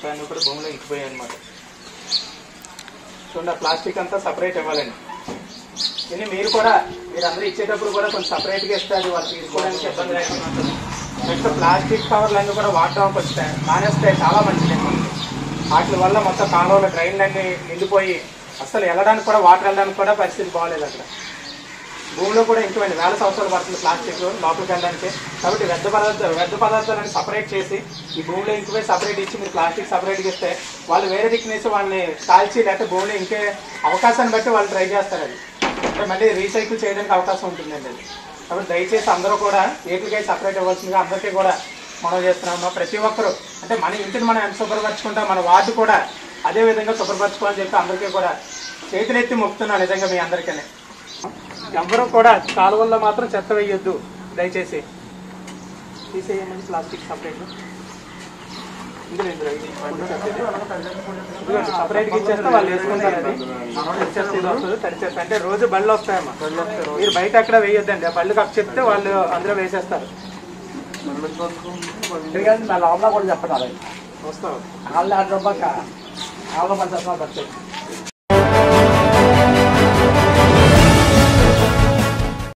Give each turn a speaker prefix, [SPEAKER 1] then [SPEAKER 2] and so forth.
[SPEAKER 1] అన్ని కూడా భూమిలో ఇంకిపోయాయి అనమాట చూడండి ఆ ప్లాస్టిక్ అంతా సపరేట్ ఇవ్వాలండి ఇది మీరు కూడా మీరు అందరూ ఇచ్చేటప్పుడు కూడా కొంచెం సపరేట్ గా ఇస్తే అది వాళ్ళు తీసుకోవడానికి ఇబ్బంది లేకుండా ఉంటుంది నెక్స్ట్ ప్లాస్టిక్ కవర్లు అన్ని కూడా వాడడానికి వస్తాయి మానేస్తే చాలా మంచిది వాటి వల్ల మొత్తం కాలువల డ్రైన్లు అన్ని నిండిపోయి అసలు వెళ్ళడానికి కూడా వాటర్ వెళ్ళడానికి కూడా పరిస్థితి బాగాలేదు అక్కడ భూమిలో కూడా ఇంకేమైనా వేల సంవత్సరాలు పడుతుంది ప్లాస్టిక్ లోపలికి వెళ్ళడానికి కాబట్టి వ్యర్థ పదార్థాలు వ్యర్థ పదార్థాలను సపరేట్ చేసి ఈ భూమిలో ఇంకిపోయి సపరేట్ ఇచ్చి మీరు ప్లాస్టిక్ సపరేట్ ఇస్తే వాళ్ళు వేరే దిక్కునేసి వాళ్ళని కాల్చి లేకపోతే భూమిలో ఇంకే అవకాశాన్ని బట్టి వాళ్ళు ట్రై చేస్తారు అది అంటే మళ్ళీ రీసైకిల్ చేయడానికి అవకాశం ఉంటుందండి అది కాబట్టి దయచేసి అందరూ కూడా ఏటికై సపరేట్ ఇవ్వాల్సిందిగా అందరికీ కూడా మనం చేస్తున్నాము ప్రతి ఒక్కరు అంటే మన ఇంటిని మనం ఎంత శుభ్రపరచుకుంటాం మన వార్డు కూడా అదే విధంగా శుభ్రపరచుకోవాలని చెప్పి అందరికీ కూడా చేతులెత్తి మొక్కుతున్నాను నిజంగా మీ అందరికీ ఎవరు కూడా కాలువల్లో మాత్రం చెత్త వేయొద్దు దయచేసి తీసేయమని ప్లాస్టిక్ సపరేట్ ఇందులో ఇందులో ఇది ఇవన్నీ చెత్త ఇది. ఇదిగోండి, సపరేట్ గా ఇచ్చేస్తే వాళ్ళు వేసుకుంటారు అది తడి చెత్త ఇది వస్తుంది తడి చెత్త అంటే రోజు బళ్ళు వస్తాయమ్మా మీరు బయట అక్కడ వేయొద్దండి ఆ బళ్ళు కప్ చెప్తే వాళ్ళు అందులో వేసేస్తారు
[SPEAKER 2] ఎందుకంటే నా లోపల కూడా చెప్పాలి
[SPEAKER 1] వస్తావు
[SPEAKER 2] వాళ్ళు ఆడ రూపాయక వాళ్ళు పని చేస్తున్నారు